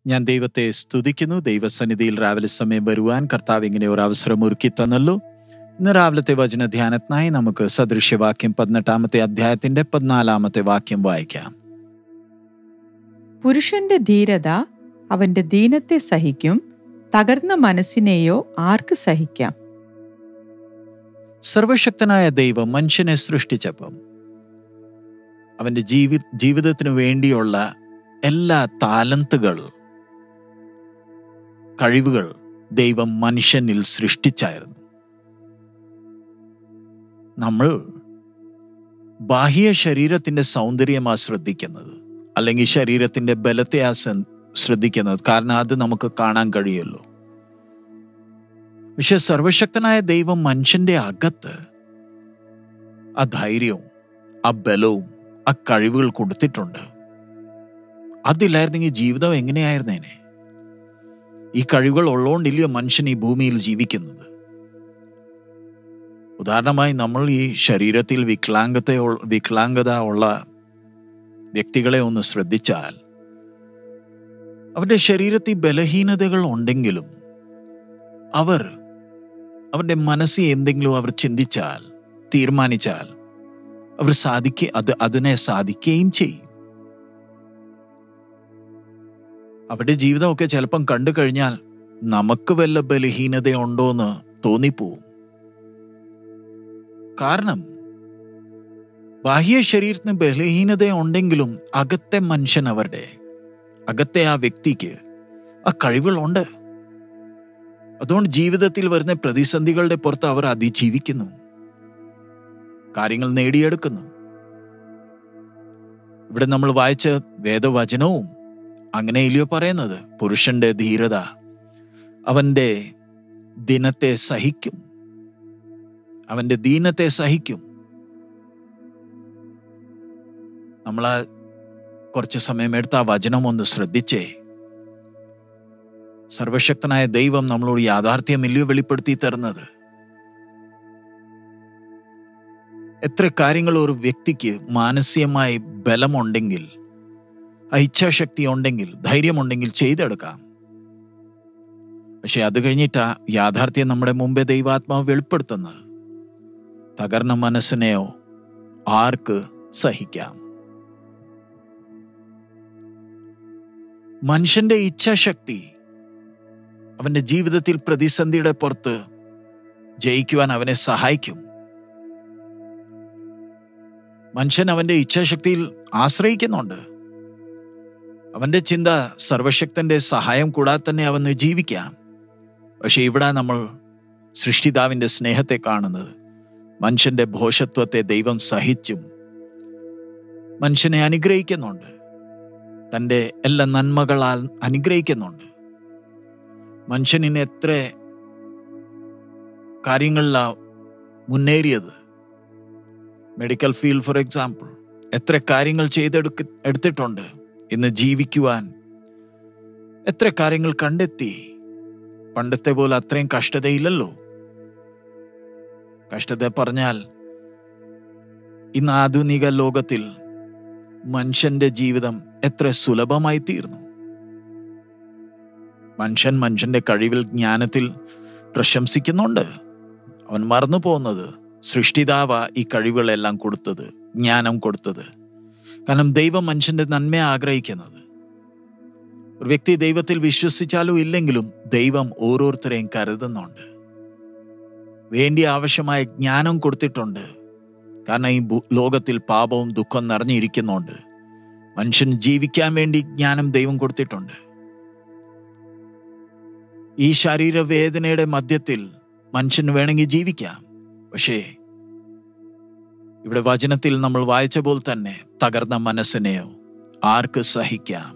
ഞാൻ ദൈവത്തെ സ്തുതിക്കുന്നു ദൈവസന്നിധിയിൽ രാവിലെ സമയം വരുവാൻ കർത്താവ് ഇങ്ങനെ ഒരു അവസരം ഒരുക്കി തന്നല്ലോ ഇന്ന് രാവിലത്തെ വചന ധ്യാനത്തിനായി നമുക്ക് സദൃശ്യവാക്യം പതിനെട്ടാമത്തെ അധ്യായത്തിന്റെ പതിനാലാമത്തെ വാക്യം വായിക്കാം പുരുഷന്റെ ധീരത അവന്റെ ദീനത്തെ സഹിക്കും തകർന്ന മനസ്സിനെയോ ആർക്ക് സഹിക്കാം സർവശക്തനായ ദൈവം മനുഷ്യനെ സൃഷ്ടിച്ചപ്പം അവന്റെ ജീവി ജീവിതത്തിനു വേണ്ടിയുള്ള എല്ലാ താലന്തുകൾ കഴിവുകൾ ദൈവം മനുഷ്യനിൽ സൃഷ്ടിച്ചായിരുന്നു നമ്മൾ ബാഹ്യ ശരീരത്തിന്റെ സൗന്ദര്യമാ ശ്രദ്ധിക്കുന്നത് അല്ലെങ്കിൽ ശരീരത്തിന്റെ ബലത്തെയാ സ- ശ്രദ്ധിക്കുന്നത് കാരണം അത് നമുക്ക് കാണാൻ കഴിയുമല്ലോ പക്ഷെ സർവശക്തനായ ദൈവം മനുഷ്യന്റെ അകത്ത് ആ ധൈര്യവും ആ ബലവും ആ കഴിവുകൾ കൊടുത്തിട്ടുണ്ട് അതില്ലായിരുന്നെങ്കിൽ ജീവിതം എങ്ങനെയായിരുന്നേനെ ഈ കഴിവുകൾ ഉള്ളതുകൊണ്ടില്ലയോ മനുഷ്യൻ ഈ ഭൂമിയിൽ ജീവിക്കുന്നത് ഉദാഹരണമായി നമ്മൾ ഈ ശരീരത്തിൽ വികലാംഗത വികലാംഗത ഉള്ള വ്യക്തികളെ ഒന്ന് ശ്രദ്ധിച്ചാൽ അവരുടെ ശരീരത്തിൽ ബലഹീനതകൾ ഉണ്ടെങ്കിലും അവർ അവരുടെ മനസ്സിൽ എന്തെങ്കിലും അവർ ചിന്തിച്ചാൽ തീരുമാനിച്ചാൽ അവർ സാധിക്ക അത് അതിനെ സാധിക്കുകയും ചെയ്യും അവരുടെ ജീവിതമൊക്കെ ചിലപ്പം കണ്ടു കഴിഞ്ഞാൽ നമുക്ക് വല്ല ബലഹീനതയുണ്ടോന്ന് തോന്നിപ്പോവും കാരണം ബാഹ്യ ശരീരത്തിന് ബലഹീനത ഉണ്ടെങ്കിലും അകത്തെ മനുഷ്യൻ അവരുടെ അകത്തെ ആ വ്യക്തിക്ക് ആ കഴിവുകളുണ്ട് അതുകൊണ്ട് ജീവിതത്തിൽ വരുന്ന പ്രതിസന്ധികളുടെ പുറത്ത് അവർ അതിജീവിക്കുന്നു കാര്യങ്ങൾ നേടിയെടുക്കുന്നു ഇവിടെ നമ്മൾ വായിച്ച വേദവചനവും അങ്ങനെയില്ലയോ പറയുന്നത് പുരുഷന്റെ ധീരത അവന്റെ ദിനത്തെ സഹിക്കും അവന്റെ ദീനത്തെ സഹിക്കും നമ്മൾ ആ കുറച്ച് സമയമെടുത്ത് ആ വചനം ഒന്ന് ശ്രദ്ധിച്ചേ സർവശക്തനായ ദൈവം നമ്മളോട് യാഥാർത്ഥ്യമില്ലയോ വെളിപ്പെടുത്തി തരുന്നത് എത്ര കാര്യങ്ങൾ ഒരു വ്യക്തിക്ക് മാനസികമായി ബലമുണ്ടെങ്കിൽ ആ ഇച്ഛാശക്തി ഉണ്ടെങ്കിൽ ധൈര്യമുണ്ടെങ്കിൽ ചെയ്തെടുക്കാം പക്ഷെ അത് കഴിഞ്ഞിട്ട് യാഥാർത്ഥ്യം നമ്മുടെ മുമ്പേ ദൈവാത്മാവ് വെളിപ്പെടുത്തുന്നത് തകർന്ന മനസ്സിനെയോ ആർക്ക് സഹിക്കാം മനുഷ്യന്റെ ഇച്ഛാശക്തി അവന്റെ ജീവിതത്തിൽ പ്രതിസന്ധിയുടെ പുറത്ത് ജയിക്കുവാൻ അവനെ സഹായിക്കും മനുഷ്യൻ അവന്റെ ഇച്ഛാശക്തിയിൽ ആശ്രയിക്കുന്നുണ്ട് അവന്റെ ചിന്ത സർവശക്തന്റെ സഹായം കൂടാതെ തന്നെ അവന് ജീവിക്കാം പക്ഷെ ഇവിടെ നമ്മൾ സൃഷ്ടിതാവിന്റെ സ്നേഹത്തെ കാണുന്നത് മനുഷ്യന്റെ ഭോഷത്വത്തെ ദൈവം സഹിച്ചും മനുഷ്യനെ അനുഗ്രഹിക്കുന്നുണ്ട് തൻ്റെ എല്ലാ നന്മകളാൽ അനുഗ്രഹിക്കുന്നുണ്ട് മനുഷ്യനിന് എത്ര കാര്യങ്ങളിലാ മുന്നേറിയത് മെഡിക്കൽ ഫീൽഡ് ഫോർ എക്സാമ്പിൾ എത്ര കാര്യങ്ങൾ ചെയ്തെടുക്ക എടുത്തിട്ടുണ്ട് ഇന്ന് ജീവിക്കുവാൻ എത്ര കാര്യങ്ങൾ കണ്ടെത്തി പണ്ടത്തെ പോലെ അത്രയും കഷ്ടതയില്ലല്ലോ കഷ്ടത പറഞ്ഞാൽ ഇന്ന് ആധുനിക ലോകത്തിൽ മനുഷ്യന്റെ ജീവിതം എത്ര സുലഭമായി തീർന്നു മനുഷ്യൻ മനുഷ്യന്റെ കഴിവിൽ ജ്ഞാനത്തിൽ പ്രശംസിക്കുന്നുണ്ട് അവൻ മറന്നു പോകുന്നത് സൃഷ്ടിതാവ ഈ കഴിവുകളെല്ലാം കൊടുത്തത് ജ്ഞാനം കൊടുത്തത് കാരണം ദൈവം മനുഷ്യന്റെ നന്മ ആഗ്രഹിക്കുന്നത് ഒരു വ്യക്തി ദൈവത്തിൽ വിശ്വസിച്ചാലും ഇല്ലെങ്കിലും ദൈവം ഓരോരുത്തരെയും കരുതുന്നുണ്ട് വേണ്ടി ആവശ്യമായ ജ്ഞാനം കൊടുത്തിട്ടുണ്ട് കാരണം ഈ ഭൂ- ലോകത്തിൽ പാപവും ദുഃഖം നിറഞ്ഞിരിക്കുന്നുണ്ട് മനുഷ്യന് ജീവിക്കാൻ വേണ്ടി ജ്ഞാനം ദൈവം കൊടുത്തിട്ടുണ്ട് ഈ ശരീരവേദനയുടെ മധ്യത്തിൽ മനുഷ്യന് വേണമെങ്കിൽ ജീവിക്കാം പക്ഷേ ഇവിടെ വചനത്തിൽ നമ്മൾ വായിച്ച പോലെ തന്നെ തകർന്ന മനസ്സിനെയോ ആർക്ക് സഹിക്കാം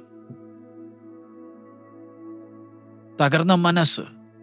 തകർന്ന മനസ്സ്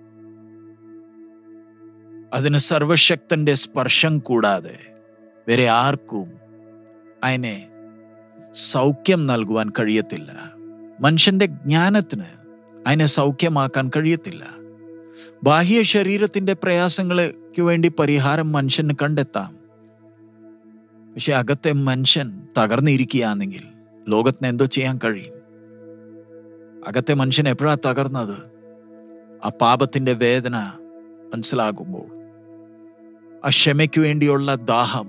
അതിന് സർവശക്തന്റെ സ്പർശം കൂടാതെ വേറെ ആർക്കും അതിനെ സൗഖ്യം നൽകുവാൻ കഴിയത്തില്ല മനുഷ്യന്റെ ജ്ഞാനത്തിന് അതിനെ സൗഖ്യമാക്കാൻ കഴിയത്തില്ല ബാഹ്യ ശരീരത്തിന്റെ പ്രയാസങ്ങൾക്ക് വേണ്ടി പരിഹാരം മനുഷ്യന് കണ്ടെത്താം പക്ഷെ അകത്തെ മനുഷ്യൻ തകർന്നിരിക്കുകയാണെങ്കിൽ ലോകത്തിന് എന്തോ ചെയ്യാൻ കഴിയും അകത്തെ മനുഷ്യൻ എപ്പോഴാ തകർന്നത് ആ പാപത്തിന്റെ വേദന മനസ്സിലാകുമ്പോൾ ആ ക്ഷമയ്ക്ക് വേണ്ടിയുള്ള ദാഹം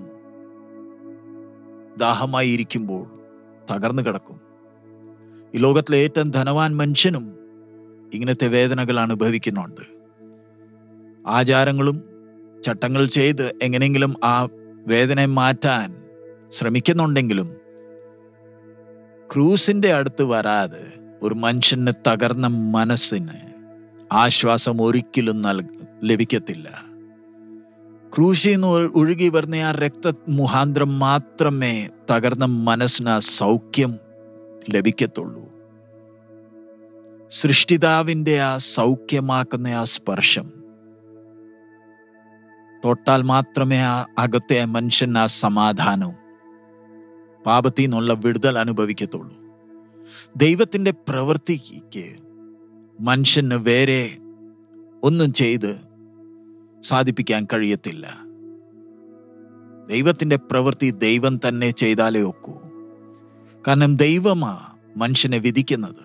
ദാഹമായി ഇരിക്കുമ്പോൾ തകർന്നു കിടക്കും ഈ ലോകത്തിലെ ഏറ്റവും ധനവാൻ മനുഷ്യനും ഇങ്ങനത്തെ വേദനകൾ അനുഭവിക്കുന്നുണ്ട് ആചാരങ്ങളും ചട്ടങ്ങൾ ചെയ്ത് എങ്ങനെയെങ്കിലും ആ വേദന മാറ്റാൻ ശ്രമിക്കുന്നുണ്ടെങ്കിലും ക്രൂസിന്റെ അടുത്ത് വരാതെ ഒരു മനുഷ്യന് തകർന്ന മനസ്സിന് ആശ്വാസം ഒരിക്കലും നൽ ലഭിക്കത്തില്ല ക്രൂശിൽ നിന്ന് ഒഴുകി വരുന്ന ആ രക്ത മുഹാന്തരം മാത്രമേ തകർന്ന മനസ്സിന് ആ സൗഖ്യം ലഭിക്കത്തുള്ളൂ സൃഷ്ടിതാവിന്റെ ആ സൗഖ്യമാക്കുന്ന ആ സ്പർശം തൊട്ടാൽ മാത്രമേ ആ അകത്തെ മനുഷ്യൻ ആ സമാധാനവും പാപത്തിൽ നിന്നുള്ള വിടുതൽ അനുഭവിക്കത്തുള്ളൂ ദൈവത്തിന്റെ പ്രവൃത്തിക്ക് മനുഷ്യന് വേറെ ഒന്നും ചെയ്ത് സാധിപ്പിക്കാൻ കഴിയത്തില്ല ദൈവത്തിന്റെ പ്രവൃത്തി ദൈവം തന്നെ ചെയ്താലേ ഒക്കൂ കാരണം ദൈവമാ മനുഷ്യനെ വിധിക്കുന്നത്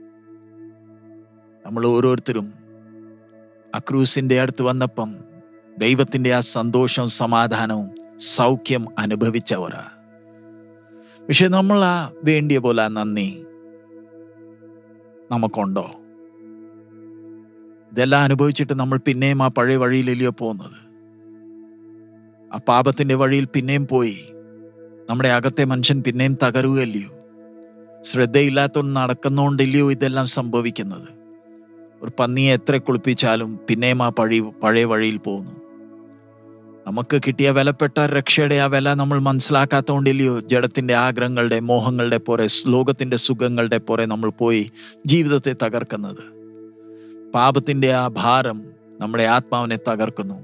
നമ്മൾ ഓരോരുത്തരും ആ ക്രൂസിന്റെ അടുത്ത് വന്നപ്പം ദൈവത്തിന്റെ ആ സന്തോഷവും സമാധാനവും സൗഖ്യം അനുഭവിച്ചവരാ പക്ഷെ നമ്മൾ ആ വേണ്ടിയ പോലെ ആ നന്ദി നമുക്കുണ്ടോ ഇതെല്ലാം അനുഭവിച്ചിട്ട് നമ്മൾ പിന്നെയും ആ പഴയ വഴിയിലല്ലയോ പോകുന്നത് ആ പാപത്തിന്റെ വഴിയിൽ പിന്നെയും പോയി നമ്മുടെ അകത്തെ മനുഷ്യൻ പിന്നെയും തകരുകയല്ലയോ ശ്രദ്ധയില്ലാത്തൊന്ന് നടക്കുന്നോണ്ടില്ലയോ ഇതെല്ലാം സംഭവിക്കുന്നത് ഒരു പന്നിയെ എത്ര കുളിപ്പിച്ചാലും പിന്നെയും ആ പഴി പഴയ വഴിയിൽ പോകുന്നു നമുക്ക് കിട്ടിയ വിലപ്പെട്ട രക്ഷയുടെ ആ വില നമ്മൾ മനസ്സിലാക്കാത്തതുകൊണ്ടില്ലയോ ജഡത്തിന്റെ ആഗ്രഹങ്ങളുടെ മോഹങ്ങളുടെ പോരെ ലോകത്തിന്റെ സുഖങ്ങളുടെ പോരെ നമ്മൾ പോയി ജീവിതത്തെ തകർക്കുന്നത് പാപത്തിന്റെ ആ ഭാരം നമ്മുടെ ആത്മാവിനെ തകർക്കുന്നു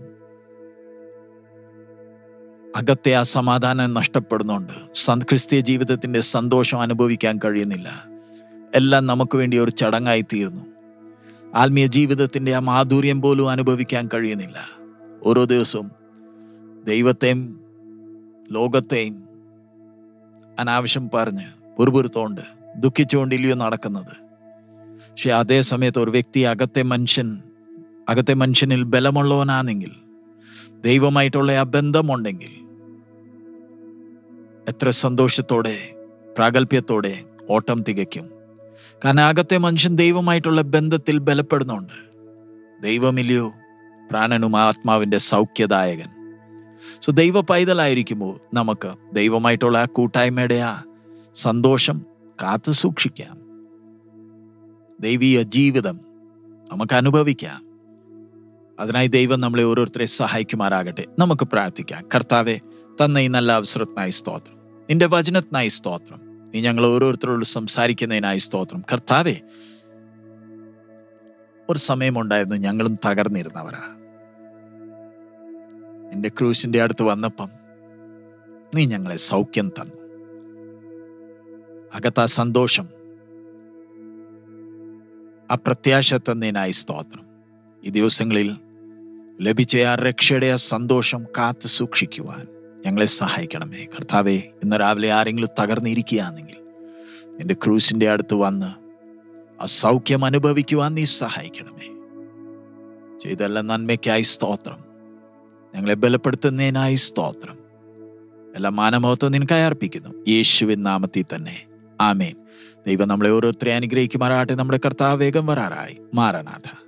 അകത്തെ ആ സമാധാനം നഷ്ടപ്പെടുന്നുണ്ട് സ- ക്രിസ്തീയ ജീവിതത്തിന്റെ സന്തോഷം അനുഭവിക്കാൻ കഴിയുന്നില്ല എല്ലാം നമുക്ക് വേണ്ടി ഒരു ചടങ്ങായി തീർന്നു ആത്മീയ ജീവിതത്തിന്റെ ആ മാധുര്യം പോലും അനുഭവിക്കാൻ കഴിയുന്നില്ല ഓരോ ദിവസവും ദൈവത്തെയും ലോകത്തെയും അനാവശ്യം പറഞ്ഞ് പുറപുറത്തോണ്ട് ദുഃഖിച്ചുകൊണ്ടില്ലയോ നടക്കുന്നത് പക്ഷെ അതേ സമയത്ത് ഒരു വ്യക്തി അകത്തെ മനുഷ്യൻ അകത്തെ മനുഷ്യനിൽ ബലമുള്ളവനാണെങ്കിൽ ദൈവമായിട്ടുള്ള ആ ബന്ധമുണ്ടെങ്കിൽ എത്ര സന്തോഷത്തോടെ പ്രാഗൽഭ്യത്തോടെ ഓട്ടം തികയ്ക്കും കാരണം അകത്തെ മനുഷ്യൻ ദൈവമായിട്ടുള്ള ബന്ധത്തിൽ ബലപ്പെടുന്നുണ്ട് ദൈവമില്ലയോ പ്രാണനും ആത്മാവിന്റെ സൗഖ്യദായകൻ സോ ദൈവ പൈതലായിരിക്കുമ്പോൾ നമുക്ക് ദൈവമായിട്ടുള്ള ആ കൂട്ടായ്മയുടെ ആ സന്തോഷം കാത്തു സൂക്ഷിക്കാം ദൈവീയ ജീവിതം നമുക്ക് അനുഭവിക്കാം അതിനായി ദൈവം നമ്മളെ ഓരോരുത്തരെ സഹായിക്കുമാറാകട്ടെ നമുക്ക് പ്രാർത്ഥിക്കാം കർത്താവെ തന്ന ഈ നല്ല അവസരത്തിനായി സ്തോത്രം നിന്റെ വചനത്തിനായി സ്തോത്രം നീ ഞങ്ങൾ ഓരോരുത്തരോട് സംസാരിക്കുന്നതിനായി സ്തോത്രം കർത്താവെ ഒരു സമയമുണ്ടായിരുന്നു ഞങ്ങളും തകർന്നിരുന്നവരാ നിന്റെ ക്രൂശിന്റെ അടുത്ത് വന്നപ്പം നീ ഞങ്ങളെ സൗഖ്യം തന്നു അകത്ത ആ സന്തോഷം ആ പ്രത്യാശ തന്നതിനായി സ്തോത്രം ഈ ദിവസങ്ങളിൽ ലഭിച്ച ആ രക്ഷയുടെ ആ സന്തോഷം കാത്തു സൂക്ഷിക്കുവാൻ ഞങ്ങളെ സഹായിക്കണമേ കർത്താവെ ഇന്ന് രാവിലെ ആരെങ്കിലും തകർന്നിരിക്കുകയാണെങ്കിൽ നിന്റെ ക്രൂസിന്റെ അടുത്ത് വന്ന് ആ സൗഖ്യം അനുഭവിക്കുവാൻ നീ സഹായിക്കണമേ ചെയ്തെല്ലാം നന്മയ്ക്കായി സ്തോത്രം ഞങ്ങളെ ബലപ്പെടുത്തുന്നതിനായി സ്തോത്രം എല്ലാ മാനമഹത്വം നിനക്കായി അർപ്പിക്കുന്നു യേശുവിൻ നാമത്തിൽ തന്നെ ആമേൻ ദൈവം നമ്മളെ ഓരോരുത്തരെ അനുഗ്രഹിക്കുമാറാട്ടെ നമ്മുടെ കർത്താവ് വേഗം വരാറായി മാറനാഥ